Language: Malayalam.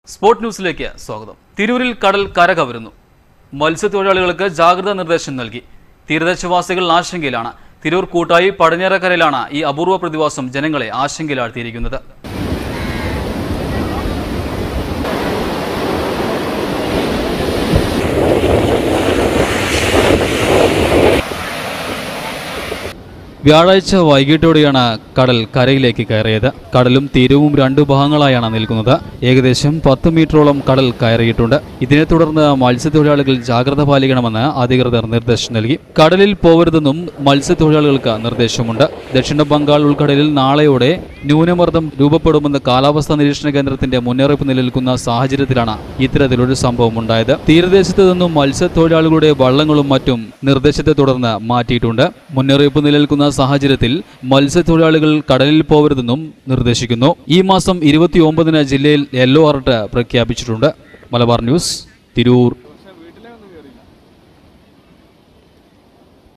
സ്പോർട് ന്യൂസിലേക്ക് സ്വാഗതം തിരൂരിൽ കടൽ കരകവരുന്നു മത്സ്യത്തൊഴിലാളികൾക്ക് ജാഗ്രതാ നിർദ്ദേശം നൽകി തീരദേശവാസികൾ ആശങ്കയിലാണ് തിരൂർ കൂട്ടായി പടിഞ്ഞാറക്കരയിലാണ് ഈ അപൂർവ പ്രതിഭാസം ജനങ്ങളെ ആശങ്കയിലാഴ്ത്തിയിരിക്കുന്നത് വ്യാഴാഴ്ച വൈകിട്ടോടെയാണ് കടൽ കരയിലേക്ക് കയറിയത് കടലും തീരവും രണ്ടു ഭാഗങ്ങളായാണ് നിൽക്കുന്നത് ഏകദേശം പത്ത് മീറ്ററോളം കടൽ കയറിയിട്ടുണ്ട് ഇതിനെ തുടർന്ന് മത്സ്യത്തൊഴിലാളികൾ ജാഗ്രത പാലിക്കണമെന്ന് അധികൃതർ നിർദ്ദേശം നൽകി കടലിൽ പോകരുതെന്നും മത്സ്യത്തൊഴിലാളികൾക്ക് നിർദ്ദേശമുണ്ട് ദക്ഷിണ ബംഗാൾ ഉൾക്കടലിൽ നാളെയോടെ ന്യൂനമർദ്ദം രൂപപ്പെടുമെന്ന് കാലാവസ്ഥാ നിരീക്ഷണ കേന്ദ്രത്തിന്റെ മുന്നറിയിപ്പ് നിലനിൽക്കുന്ന സാഹചര്യത്തിലാണ് ഇത്തരത്തിലൊരു സംഭവം ഉണ്ടായത് തീരദേശത്ത് നിന്നും മത്സ്യത്തൊഴിലാളികളുടെ വള്ളങ്ങളും മറ്റും നിർദ്ദേശത്തെ തുടർന്ന് മാറ്റിയിട്ടുണ്ട് മുന്നറിയിപ്പ് നിലനിൽക്കുന്ന സാഹചര്യത്തിൽ മത്സ്യത്തൊഴിലാളികൾ കടലിൽ പോകരുതെന്നും നിർദ്ദേശിക്കുന്നു ഈ മാസം ഇരുപത്തിയൊമ്പതിന് ജില്ലയിൽ യെല്ലോ അലർട്ട് പ്രഖ്യാപിച്ചിട്ടുണ്ട് മലബാർ ന്യൂസ് തിരൂർ